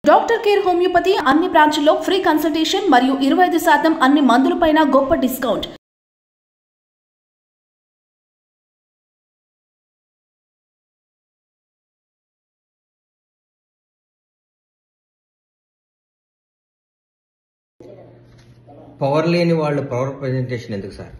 doctor care homeopathy అన్ని బ్రాంచ్ల్లో free consultation మరియు ఇరవై ఐదు శాతం అన్ని మందులపైన గొప్ప డిస్కౌంట్ పవర్ లేని వాళ్ళు పవర్ ప్రజెంటేషన్ ఎందుకు సార్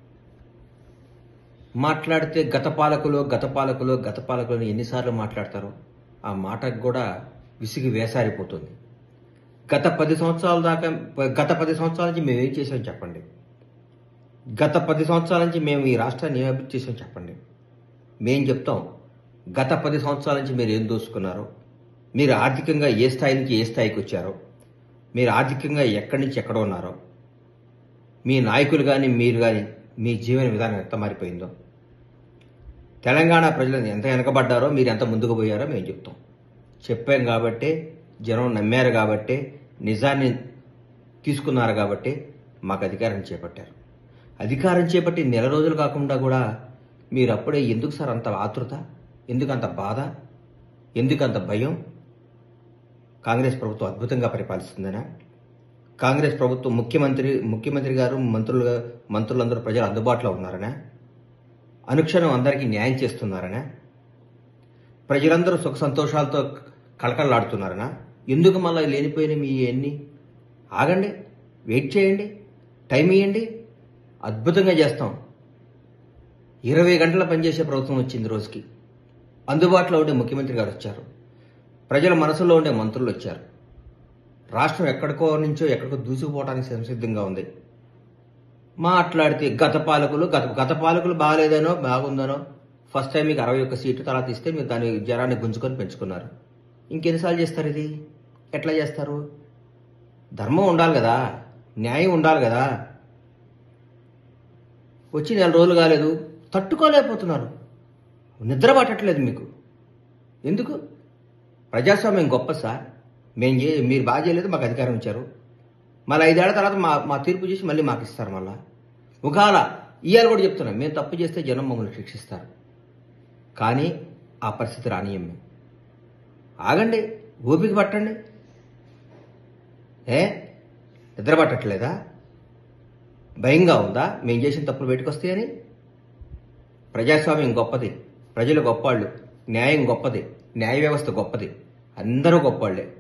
మాట్లాడితే గత పాలకులు గత పాలకులు గత పాలకులు అని ఎన్నిసార్లు మాట్లాడతారో ఆ మాటకు కూడా విసిగి వేసారిపోతుంది గత పది సంవత్సరాల దాకా గత పది సంవత్సరాల నుంచి మేము ఏం చేసాం చెప్పండి గత పది సంవత్సరాల నుంచి మేము ఈ రాష్ట్రాన్ని ఏం అభివృద్ధి చేసాం చెప్పండి మేం చెప్తాం గత పది సంవత్సరాల నుంచి మీరు ఏం దోసుకున్నారో మీరు ఆర్థికంగా ఏ స్థాయి నుంచి ఏ స్థాయికి వచ్చారో మీరు ఆర్థికంగా ఎక్కడి నుంచి ఎక్కడ ఉన్నారో మీ నాయకులు కానీ మీరు కానీ మీ జీవన విధానం ఎంత మారిపోయిందో తెలంగాణ ప్రజలు ఎంత వెనకబడ్డారో మీరు ఎంత ముందుకు పోయారో మేము చెప్తాం చెప్పాం కాబట్టే జనం నమ్మారు కాబట్టే నిజాన్ని తీసుకున్నారు కాబట్టి మాకు అధికారం చేపట్టారు అధికారం చేపట్టి నెల రోజులు కాకుండా కూడా మీరు అప్పుడే ఎందుకు సార్ అంత ఆతృత ఎందుకు అంత బాధ ఎందుకు అంత భయం కాంగ్రెస్ ప్రభుత్వం అద్భుతంగా పరిపాలిస్తుందనా కాంగ్రెస్ ప్రభుత్వం ముఖ్యమంత్రి ముఖ్యమంత్రి గారు మంత్రులు మంత్రులందరూ ప్రజలు అందుబాటులో ఉన్నారనా అనుక్షణం అందరికీ న్యాయం చేస్తున్నారనా ప్రజలందరూ సుఖ సంతోషాలతో కళకళలాడుతున్నారనా ఎందుకు మళ్ళీ లేనిపోయిన మీ ఎన్ని ఆగండి వెయిట్ చేయండి టైం ఇవ్వండి అద్భుతంగా చేస్తాం ఇరవై గంటల పనిచేసే ప్రభుత్వం వచ్చింది రోజుకి అందుబాటులో ఉండే ముఖ్యమంత్రి గారు వచ్చారు ప్రజల మనసులో ఉండే మంత్రులు వచ్చారు రాష్ట్రం ఎక్కడికో నుంచో ఎక్కడికో దూసుకుపోవడానికి సంసిద్ధంగా ఉంది మాట్లాడితే గత పాలకులు గత గత పాలకులు బాగాలేదనో బాగుందనో ఫస్ట్ టైం మీకు అరవై ఒక్క సీటు తర్వాత ఇస్తే మీరు దాని జరాన్ని గుంజుకొని పెంచుకున్నారు ఇంకెన్నిసార్లు చేస్తారు ఇది ఎట్లా చేస్తారు ధర్మం ఉండాలి కదా న్యాయం ఉండాలి కదా వచ్చి నెల రోజులు కాలేదు తట్టుకోలేకపోతున్నారు నిద్ర పట్టట్లేదు మీకు ఎందుకు ప్రజాస్వామ్యం గొప్ప సార్ మేము చే మీరు బాగా చేయలేదు మాకు అధికారం ఇచ్చారు మళ్ళీ ఐదేళ్ల తర్వాత మా మా తీర్పు చేసి మళ్ళీ మాకు ఇస్తారు మళ్ళా ఒకవేళ ఇవాళ కూడా చెప్తున్నాం మేము తప్పు చేస్తే జనం మమ్మల్ని శిక్షిస్తారు కానీ ఆ పరిస్థితి రానియం మేము ఆగండి ఓపిక పట్టండి ఏ నిద్ర పట్టట్లేదా భయంగా ఉందా మేము చేసిన తప్పులు బయటకు వస్తాయని ప్రజాస్వామ్యం గొప్పది ప్రజలు గొప్పవాళ్ళు న్యాయం గొప్పది న్యాయ వ్యవస్థ గొప్పది అందరూ గొప్పవాళ్లే